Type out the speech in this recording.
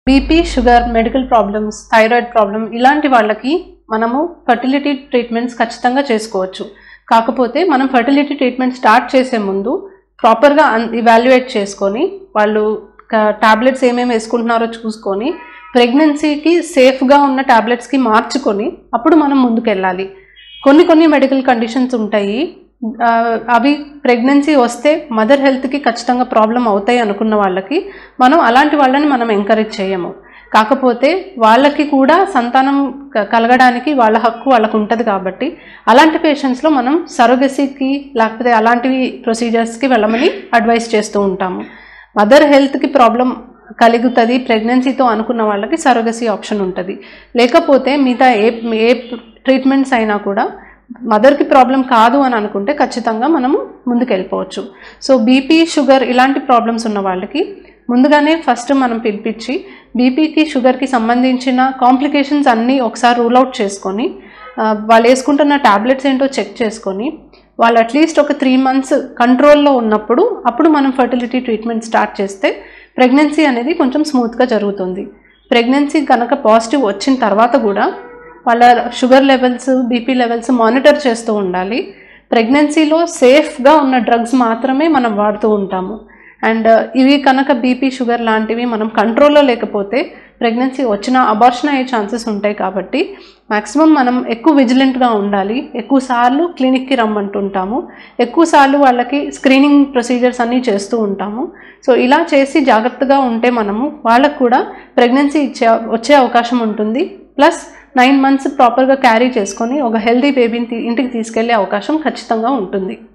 BP sugar medical problems thyroid problem ఇలాంటి వాళ్ళకి మనము ఫర్టిలిటీ ట్రీట్మెంట్స్ ఖచ్చితంగా చేసుకోవచ్చు కాకపోతే మనం ఫర్టిలిటీ ట్రీట్మెంట్ స్టార్ట్ చేసే ముందు ప్రాపర్గా ఇవాల్యుయేట్ చేసుకొని వాళ్ళు టాబ్లెట్స్ ఏమేమి వేసుకుంటున్నారో చూసుకొని ప్రెగ్నెన్సీకి సేఫ్గా ఉన్న టాబ్లెట్స్కి మార్చుకొని అప్పుడు మనం ముందుకెళ్ళాలి కొన్ని కొన్ని మెడికల్ కండిషన్స్ ఉంటాయి ఆ, అవి ప్రెగ్నెన్సీ వస్తే మదర్ హెల్త్కి ఖచ్చితంగా ప్రాబ్లం అవుతాయి అనుకున్న వాళ్ళకి మనం అలాంటి వాళ్ళని మనం ఎంకరేజ్ చేయము కాకపోతే వాళ్ళకి కూడా సంతానం క- కలగడానికి వాళ్ళ హక్కు వాళ్ళకు ఉంటుంది కాబట్టి అలాంటి పేషెంట్స్లో మనం సరోగసీకి లేకపోతే అలాంటివి ప్రొసీజర్స్కి వెళ్ళమని అడ్వైస్ చేస్తూ ఉంటాము మదర్ హెల్త్కి ప్రాబ్లం కలుగుతుంది ప్రెగ్నెన్సీతో అనుకున్న వాళ్ళకి సరోగసీ ఆప్షన్ ఉంటుంది లేకపోతే మిగతా ఏ ఏ ట్రీట్మెంట్స్ అయినా కూడా మదర్కి ప్రాబ్లం కాదు అని అనుకుంటే ఖచ్చితంగా మనము ముందుకు వెళ్ళిపోవచ్చు సో బీపీ షుగర్ ఇలాంటి ప్రాబ్లమ్స్ ఉన్న వాళ్ళకి ముందుగానే ఫస్ట్ మనం పిలిపించి బీపీకి షుగర్కి సంబంధించిన కాంప్లికేషన్స్ అన్నీ ఒకసారి రూల్ అవుట్ చేసుకొని ఆ, వాళ్ళు వేసుకుంటున్న టాబ్లెట్స్ ఏంటో చెక్ చేసుకొని వాళ్ళు అట్లీస్ట్ ఒక త్రీ మంత్స్ కంట్రోల్లో ఉన్నప్పుడు అప్పుడు మనం ఫర్టిలిటీ ట్రీట్మెంట్ స్టార్ట్ చేస్తే ప్రెగ్నెన్సీ అనేది కొంచెం స్మూత్గా జరుగుతుంది ప్రెగ్నెన్సీ కనుక పాజిటివ్ వచ్చిన తర్వాత కూడా వాళ్ళ sugar levels BP levels monitor చేస్తూ ఉండాలి ప్రెగ్నెన్సీలో సేఫ్గా ఉన్న డ్రగ్స్ మాత్రమే మనం వాడుతూ ఉంటాము అండ్ ఇవి కనుక బీపీ షుగర్ లాంటివి మనం కంట్రోల్లో లేకపోతే ప్రెగ్నెన్సీ వచ్చిన అబార్షన్ అయ్యే ఛాన్సెస్ ఉంటాయి కాబట్టి మ్యాక్సిమం మనం ఎక్కువ విజిలెంట్గా ఉండాలి ఎక్కువ సార్లు క్లినిక్కి రమ్మంటుంటాము ఎక్కువ సార్లు వాళ్ళకి స్క్రీనింగ్ ప్రొసీజర్స్ అన్నీ చేస్తూ ఉంటాము సో ఇలా చేసి జాగ్రత్తగా ఉంటే మనము వాళ్ళకు కూడా ప్రెగ్నెన్సీ ఇచ్చే వచ్చే అవకాశం ఉంటుంది ప్లస్ నైన్ మంత్స్ ప్రాపర్గా క్యారీ చేసుకొని ఒక హెల్దీ బేబీని తీ- ఇంటికి తీసుకెళ్లే అవకాశం ఖచ్చితంగా ఉంటుంది